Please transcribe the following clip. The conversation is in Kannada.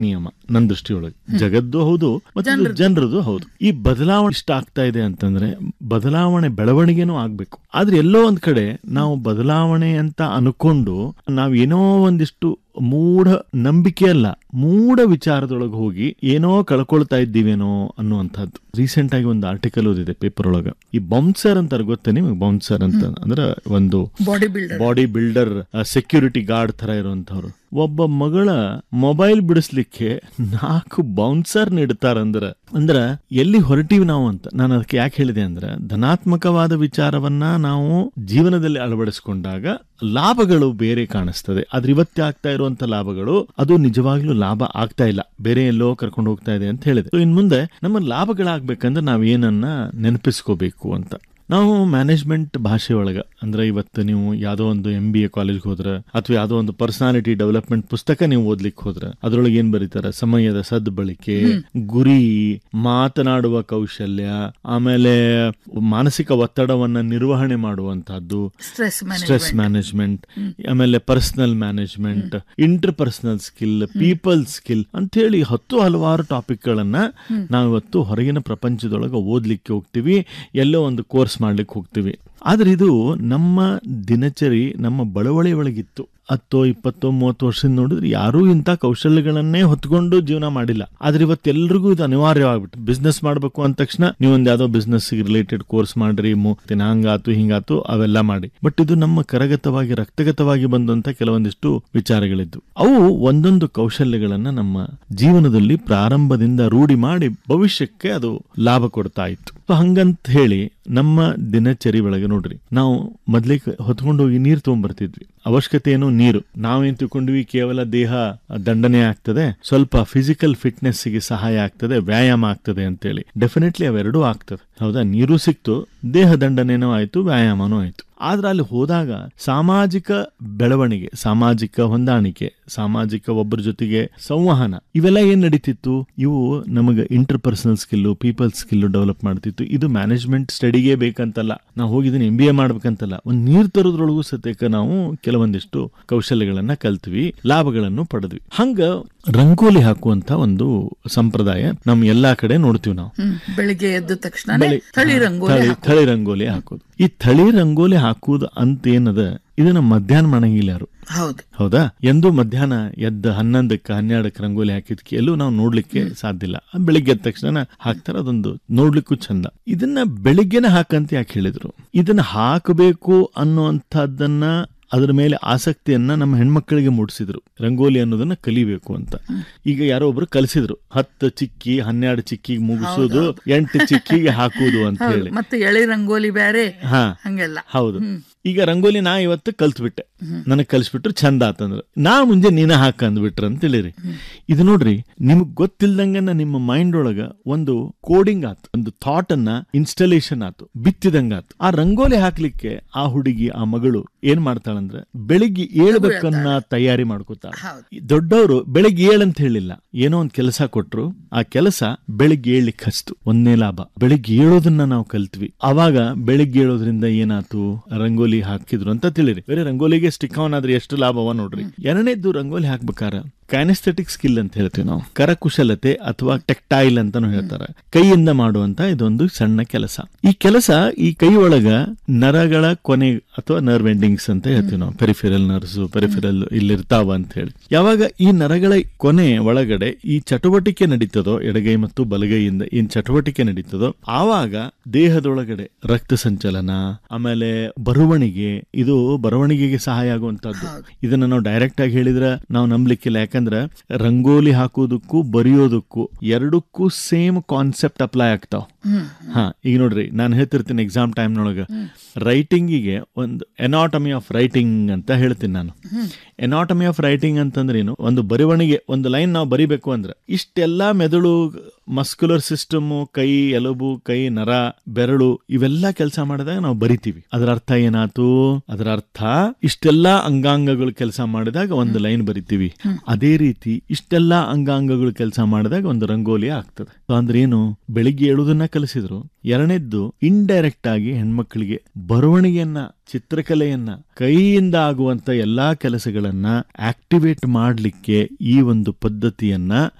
ನಿಯಮ ನನ್ನ ದೃಷ್ಟಿಯೊಳಗೆ ಜಗದ್ದು ಹೌದು ಮತ್ತು ಇದು ಜನರದು ಹೌದು ಈ ಬದಲಾವಣೆ ಇಷ್ಟ ಆಗ್ತಾ ಇದೆ ಅಂತಂದ್ರೆ ಬದಲಾವಣೆ ಬೆಳವಣಿಗೆನೂ ಆಗ್ಬೇಕು ಆದ್ರೆ ಎಲ್ಲೋ ಒಂದ್ ಕಡೆ ನಾವು ಬದಲಾವಣೆ ಅಂತ ಅನ್ಕೊಂಡು ನಾವ್ ಏನೋ ಒಂದಿಷ್ಟು ಮೂಢ ನಂಬಿಕೆ ಅಲ್ಲ ಮೂಢ ವಿಚಾರದೊಳಗೆ ಹೋಗಿ ಏನೋ ಕಳ್ಕೊಳ್ತಾ ಇದ್ದೀವೇನೋ ಅನ್ನುವಂಥದ್ದು ರೀಸೆಂಟ್ ಆಗಿ ಒಂದು ಆರ್ಟಿಕಲ್ ಓದಿದೆ ಪೇಪರ್ ಒಳಗ ಈ ಬೌನ್ಸರ್ ಅಂತಾರೆ ಗೊತ್ತಾ ನಿಮಗೆ ಬೌನ್ಸರ್ ಅಂತ ಅಂದ್ರೆ ಒಂದು bodybuilder bodybuilder security guard ತರ ಇರುವಂತವ್ರು ಒಬ್ಬ ಮಗಳ ಮೊಬೈಲ್ ಬಿಡಿಸ್ಲಿಕ್ಕೆ ನಾಲ್ಕು ಬೌನ್ಸರ್ ನೀಡ್ತಾರಂದ್ರ ಅಂದ್ರ ಎಲ್ಲಿ ಹೊರಟಿವಿ ನಾವು ಅಂತ ನಾನು ಅದಕ್ಕೆ ಯಾಕೆ ಹೇಳಿದೆ ಅಂದ್ರೆ ಧನಾತ್ಮಕವಾದ ವಿಚಾರವನ್ನ ನಾವು ಜೀವನದಲ್ಲಿ ಅಳವಡಿಸಿಕೊಂಡಾಗ ಲಾಭಗಳು ಬೇರೆ ಕಾಣಿಸ್ತದೆ ಆದ್ರೆ ಇವತ್ತೇ ಆಗ್ತಾ ಇರುವಂತ ಲಾಭಗಳು ಅದು ನಿಜವಾಗ್ಲೂ ಲಾಭ ಆಗ್ತಾ ಇಲ್ಲ ಬೇರೆ ಎಲ್ಲೋ ಕರ್ಕೊಂಡು ಹೋಗ್ತಾ ಇದೆ ಅಂತ ಹೇಳಿದೆ So, ಇನ್ ಮುಂದೆ ನಮ್ಮ ಲಾಭಗಳಾಗ್ಬೇಕಂದ್ರೆ ನಾವ್ ಏನನ್ನ ನೆನಪಿಸ್ಕೋಬೇಕು ಅಂತ ನಾವು ಮ್ಯಾನೇಜ್ಮೆಂಟ್ ಭಾಷೆ ಒಳಗ ಅಂದ್ರೆ ಇವತ್ತು ನೀವು ಯಾವ್ದೋ ಒಂದು ಎಂ ಬಿ ಎ ಕಾಲೇಜ್ಗೆ ಹೋದ್ರೆ ಅಥವಾ ಯಾವ್ದೋ ಒಂದು ಪರ್ಸನಾಲಿಟಿ ಡೆವಲಪ್ಮೆಂಟ್ ಪುಸ್ತಕ ನೀವು ಓದ್ಲಿಕ್ಕೆ ಹೋದ್ರೆ ಅದ್ರೊಳಗೆ ಏನ್ ಬರೀತಾರೆ ಸಮಯದ ಸದ್ಬಳಕೆ ಗುರಿ ಮಾತನಾಡುವ ಕೌಶಲ್ಯ ಆಮೇಲೆ ಮಾನಸಿಕ ಒತ್ತಡವನ್ನ ನಿರ್ವಹಣೆ ಮಾಡುವಂತಹದ್ದು ಸ್ಟ್ರೆಸ್ ಸ್ಟ್ರೆಸ್ ಮ್ಯಾನೇಜ್ಮೆಂಟ್ ಆಮೇಲೆ personal management interpersonal skill people skill ಅಂತ ಹೇಳಿ ಹತ್ತು ಹಲವಾರು ಟಾಪಿಕ್ ಗಳನ್ನ ನಾವು ಇವತ್ತು ಹೊರಗಿನ ಪ್ರಪಂಚದೊಳಗೆ ಓದ್ಲಿಕ್ಕೆ ಹೋಗ್ತೀವಿ ಎಲ್ಲೋ ಒಂದು ಕೋರ್ಸ್ ಮಾಡ್ಲಿಕ್ಕೆ ಹೋಗ್ತೀವಿ ಆದ್ರೆ ಇದು ನಮ್ಮ ದಿನಚರಿ ನಮ್ಮ ಬಳವಳಿ ಒಳಗಿತ್ತು ಹತ್ತೋ ಇಪ್ಪತ್ತೋ ಮೂವತ್ತು ವರ್ಷದಿಂದ ನೋಡಿದ್ರೆ ಯಾರೂ ಇಂಥ ಕೌಶಲ್ಯಗಳನ್ನೇ ಹೊತ್ಕೊಂಡು ಜೀವನ ಮಾಡಿಲ್ಲ ಆದ್ರೆ ಇವತ್ತೆಲ್ರಿಗೂ ಇದು ಅನಿವಾರ್ಯವಾಗ್ಬಿಟ್ಟು ಬಿಸ್ನೆಸ್ ಮಾಡಬೇಕು ಅಂದ ತಕ್ಷಣ ನೀವೊಂದು ಯಾವ್ದೋ ಬಿಸ್ನೆಸ್ ರಿಲೇಟೆಡ್ ಕೋರ್ಸ್ ಮಾಡ್ರಿ ಮು- ತಿನ್ನ ಹಂಗಾತು ಹಿಂಗಾತು ಅವೆಲ್ಲ ಮಾಡಿ ಬಟ್ ಇದು ನಮ್ಮ ಕರಗತವಾಗಿ ರಕ್ತಗತವಾಗಿ ಬಂದಂತ ಕೆಲವೊಂದಿಷ್ಟು ವಿಚಾರಗಳಿದ್ದು ಅವು ಒಂದೊಂದು ಕೌಶಲ್ಯಗಳನ್ನ ನಮ್ಮ ಜೀವನದಲ್ಲಿ ಪ್ರಾರಂಭದಿಂದ ರೂಢಿ ಮಾಡಿ ಭವಿಷ್ಯಕ್ಕೆ ಅದು ಲಾಭ ಕೊಡ್ತಾ ಇತ್ತು So ಹಂಗಂತ ಹೇಳಿ ನಮ್ಮ ದಿನಚರಿ ಒಳಗೆ ನೋಡ್ರಿ ನಾವು ಮೊದ್ಲಿಗೆ ಹೊತ್ಕೊಂಡು ಹೋಗಿ ನೀರು ತಗೊಂಡ್ಬರ್ತಿದ್ವಿ ಅವಶ್ಯಕತೆ ಏನು ನೀರು ನಾವೇನ್ ತಿಳ್ಕೊಂಡ್ವಿ ಕೇವಲ ದೇಹ ದಂಡನೆ ಆಗ್ತದೆ ಸ್ವಲ್ಪ ಫಿಸಿಕಲ್ ಫಿಟ್ನೆಸ್ ಗೆ ಸಹಾಯ ಆಗ್ತದೆ ವ್ಯಾಯಾಮ ಆಗ್ತದೆ ಅಂತೇಳಿ ಡೆಫಿನೆಟ್ಲಿ ಅವೆರಡೂ ಆಗ್ತದೆ ಹೌದಾ ನೀರು ಸಿಕ್ತು ದೇಹ ದಂಡನೆನೂ ಆಯ್ತು ವ್ಯಾಯಾಮನೂ ಆಯ್ತು ಆದ್ರೆ ಅಲ್ಲಿ ಹೋದಾಗ ಸಾಮಾಜಿಕ ಬೆಳವಣಿಗೆ ಸಾಮಾಜಿಕ ಹೊಂದಾಣಿಕೆ ಸಾಮಾಜಿಕ ಒಬ್ಬರ ಜೊತೆಗೆ ಸಂವಹನ ಇವೆಲ್ಲ ಏನ್ ನಡೀತಿತ್ತು ಇವು ನಮಗೆ interpersonal skill people skill develop ಮಾಡ್ತಿತ್ತು ಇದು ಮ್ಯಾನೇಜ್ಮೆಂಟ್ ಸ್ಟಡಿಗೆ ಬೇಕಂತಲ್ಲ ನಾವು ಹೋಗಿದ್ದೀನಿ ಎಂ ಬಿ ಎ ಮಾಡ್ಬೇಕಂತಲ್ಲ ಒಂದ್ ನೀರ್ ತರೋದ್ರೊಳಗೂ ಸತ್ಯಕ್ಕೆ ನಾವು ಕೆಲವೊಂದಿಷ್ಟು ಕೌಶಲ್ಯಗಳನ್ನ ಕಲ್ತ್ವಿ ಲಾಭಗಳನ್ನು ಪಡೆದ್ವಿ ಹಂಗ ರಂಗೋಲಿ ಹಾಕುವಂತ ಒಂದು ಸಂಪ್ರದಾಯ ನಮ್ ಎಲ್ಲಾ ಕಡೆ ನೋಡ್ತೀವಿ ನಾವು ಹ್ಮ್ ಬೆಳಿಗ್ಗೆ ಎದ್ದ ತಕ್ಷಣ ಬೆಳಿ- ತಳಿ ಹಾ, ರಂಗೋಲಿ ಥಳಿ- ಹಾಕು. ಥಳಿ ರಂಗೋಲಿ ಹಾಕೋದು ಈ ಥಳಿ ರಂಗೋಲಿ ಹಾಕುವುದು ಅಂತ ಏನದ ಇದನ್ನ ಮಧ್ಯಾಹ್ನ ಮಾಡಂಗಿಲ್ಲ ಯಾರು ಹೌದು ಹೌದಾ ಎಂದು ಮಧ್ಯಾಹ್ನ ಎದ್ದ ಹನ್ನೊಂದಕ್ಕೆ ಹನ್ನೆರಡಕ್ಕೆ ರಂಗೋಲಿ ಹಾಕಿದ್ಕೆ ಎಲ್ಲೂ ನಾವು ನೋಡ್ಲಿಕ್ಕೆ ಸಾಧ್ಯ ಇಲ್ಲ ಆ ಬೆಳಿಗ್ಗೆ ಎದ್ದ ತಕ್ಷಣ ಹಾಕ್ತಾರ ಅದೊಂದು ನೋಡ್ಲಿಕ್ಕೂ ಚಂದ ಇದನ್ನ ಬೆಳಿಗ್ಗೆನೆ ಹಾಕಂತ ಯಾಕೆ ಹೇಳಿದ್ರು ಇದನ್ನ ಹಾಕಬೇಕು ಅನ್ನುವಂಥದ್ದನ್ನ ಅದ್ರ ಮೇಲೆ ಆಸಕ್ತಿಯನ್ನ ನಮ್ಮ ಹೆಣ್ಮಕ್ಳಿಗೆ ಮೂಡಿಸಿದ್ರು ರಂಗೋಲಿ ಅನ್ನೋದನ್ನ ಕಲಿಬೇಕು ಅಂತ ಈಗ ಯಾರೋ ಒಬ್ರು ಕಲಿಸಿದ್ರು ಹತ್ತು ಚಿಕ್ಕಿ ಹನ್ನೆರಡು ಚಿಕ್ಕಿಗೆ ಮುಗಿಸೋದು ಎಂಟು ಚಿಕ್ಕಿಗೆ ಹಾಕುವುದು ಅಂತ ಹೌದು ಹೇಳಿ ಮತ್ತೆ ಎಳೆ ರಂಗೋಲಿ ಬೇರೆ ಹಾ ಹಂಗೆಲ್ಲ ಹೌದು ಈಗ ರಂಗೋಲಿ ನಾ ಇವತ್ತು ಕಲ್ತ್ಬಿಟ್ಟೆ ನನಗ್ ಕಲ್ಸ್ಬಿಟ್ರು ಚಂದ ಆತಂದ್ರ ನಾ ಮುಂಜೆ ನೀನ ಹಾಕ ಅಂದ್ಬಿಟ್ರ ಅಂತ ಹೇಳಿರಿ ಇದು ನೋಡ್ರಿ ನಿಮಗ್ ಗೊತ್ತಿಲ್ದಂಗನ ನಿಮ್ಮ ಮೈಂಡ್ ಒಳಗ ಒಂದು ಕೋಡಿಂಗ್ ಆತು ಒಂದು ಥಾಟ್ ಅನ್ನ ಇನ್ಸ್ಟಾಲೇಷನ್ ಆತು ಬಿತ್ತಿದಂಗ ಆತು ಆ ರಂಗೋಲಿ ಹಾಕ್ಲಿಕ್ಕೆ ಆ ಹುಡುಗಿ ಆ ಮಗಳು ಏನ್ ಮಾಡ್ತಾಳಂದ್ರ ಬೆಳಿಗ್ಗೆ ಏಳ್ಬೇಕನ್ನ ತಯಾರಿ ಮಾಡ್ಕೋತಾಳ ಹೌದು ದೊಡ್ಡವರು ಬೆಳಿಗ್ಗೆ ಏಳಂತ ಹೇಳಿಲ್ಲ ಏನೋ ಒಂದ್ ಕೆಲಸ ಕೊಟ್ರು ಆ ಕೆಲಸ ಬೆಳಿಗ್ಗೆ ಏಳ್ಲಿಕ್ಕೆ ಹಚ್ತು ಒಂದೇ ಲಾಭ ಬೆಳಿಗ್ಗೆ ಏಳೋದನ್ನ ನಾವು ಕಲ್ತ್ವಿ ಅವಾಗ ಬೆಳಿಗ್ಗೆ ಏಳೋದ್ರಿಂದ ಏನಾತು ರಂಗೋಲಿ ಹಾಕಿದ್ರು ಅಂತ ತಿಳಿರಿ ಬೇರೆ ರಂಗೋಲಿಗೆ ಸ್ಟಿಕ್ ಆನ್ ಆದ್ರೆ ಎಷ್ಟು ಲಾಭವ ನೋಡ್ರಿ ಎರಡನೇದ್ದು ರಂಗೋಲಿ ಹಾಕ್ಬೇಕಾರ ಕ್ಯಾನಿಸ್ಥೆಟಿಕ್ ಸ್ಕಿಲ್ ಅಂತ ಹೇಳ್ತೀವಿ ನಾವು ಕರಕುಶಲತೆ ಅಥವಾ ಟೆಕ್ಟೈಲ್ ಅಂತಾನು ಹೇಳ್ತಾರೆ ಕೈಯಿಂದ ಮಾಡುವಂತ ಇದೊಂದು ಸಣ್ಣ ಕೆಲಸ ಈ ಕೆಲಸ ಈ ಕೈ ಒಳಗ ನರಗಳ ಕೊನೆ ಅಥವಾ ನರ್ವ್ ಎಂಡಿಂಗ್ಸ್ ಅಂತ ಹೇಳ್ತೀವಿ ನಾವು ಪೆರಿಫೆರಲ್ ನರ್ಸ್ ಪೆರಿಫೆರಲ್ ಇಲ್ಲಿರ್ತಾವ ಅಂತ ಹೇಳಿ ಯಾವಾಗ ಈ ನರಗಳ ಕೊನೆ ಒಳಗಡೆ ಈ ಚಟುವಟಿಕೆ ನಡೀತದೋ ಎಡಗೈ ಮತ್ತು ಬಲಗೈಯಿಂದ ಏನ್ ಚಟುವಟಿಕೆ ನಡೀತದೋ ಆವಾಗ ದೇಹದೊಳಗಡೆ ರಕ್ತ ಸಂಚಲನ ಆಮೇಲೆ ಬರವಣಿಗೆ ಇದು ಬರವಣಿಗೆಗೆ ಸಹಾಯ ಆಗುವಂತದ್ದು ಇದನ್ನ ನಾವು ಡೈರೆಕ್ಟ್ ಆಗಿ ಹೇಳಿದ್ರೆ ನಾವು ನಂಬಲಿಕ್ಕಿಲ್ಲ ಯಾಕಂದ್ರೆ ರಂಗೋಲಿ ಹಾಕೋದಕ್ಕೂ ಬರೆಯೋದಕ್ಕೂ ಎರಡಕ್ಕೂ ಸೇಮ್ ಕಾನ್ಸೆಪ್ಟ್ ಅಪ್ಲೈ ಆಗ್ತಾವ ಹ್ಮ್ ಹಾ ಈಗ ನೋಡ್ರಿ ನಾನು ಹೇಳ್ತಿರ್ತೀನಿ ಎಕ್ಸಾಮ್ ಟೈಮ್ನೊಳಗ ರೈಟಿಂಗಿಗೆ ಒಂದು ಎನಾಟಮಿ ಆಫ್ ರೈಟಿಂಗ್ ಅಂತ ಹೇಳ್ತೀನಿ ನಾನು ಎನಾಟಮಿ ಆಫ್ ರೈಟಿಂಗ್ ಅಂತಂದ್ರೆ ಏನು ಒಂದು ಬರವಣಿಗೆ ಒಂದು ಲೈನ್ ನಾವು ಬರಿಬೇಕು ಅಂದ್ರೆ ಇಷ್ಟೆಲ್ಲಾ ಮೆದುಳು ಮಸ್ಕ್ಯುಲರ್ ಸಿಸ್ಟಮ್ ಕೈ ಎಲುಬು ಕೈ ನರ ಬೆರಳು ಇವೆಲ್ಲ ಕೆಲಸ ಮಾಡಿದಾಗ ನಾವು ಬರಿತೀವಿ ಅದರ ಅರ್ಥ ಏನಾತು ಅದರ ಅರ್ಥ ಇಷ್ಟೆಲ್ಲಾ ಅಂಗಾಂಗಗಳು ಕೆಲಸ ಮಾಡಿದಾಗ ಒಂದು ಲೈನ್ ಬರಿತೀವಿ ಅದೇ ರೀತಿ ಇಷ್ಟೆಲ್ಲಾ ಅಂಗಾಂಗಗಳು ಕೆಲಸ ಮಾಡಿದಾಗ ಒಂದು ರಂಗೋಲಿ ಆಗ್ತದೆ So ಅಂದ್ರೆ ಏನು ಬೆಳಿಗ್ಗೆ ಏಳುದನ್ನ ಕಲಿಸಿದ್ರು ಎರಡನೇದ್ದು ಇಂಡೈರೆಕ್ಟ್ ಆಗಿ ಹೆಣ್ಮಕ್ಳಿಗೆ ಬರವಣಿಗೆಯನ್ನ ಚಿತ್ರಕಲೆಯನ್ನ ಕೈಯಿಂದ ಆಗುವಂತ ಎಲ್ಲಾ ಕೆಲಸಗಳನ್ನ ಆಕ್ಟಿವೇಟ್ ಮಾಡಲಿಕ್ಕೆ ಈ ಒಂದು ಪದ್ಧತಿಯನ್ನ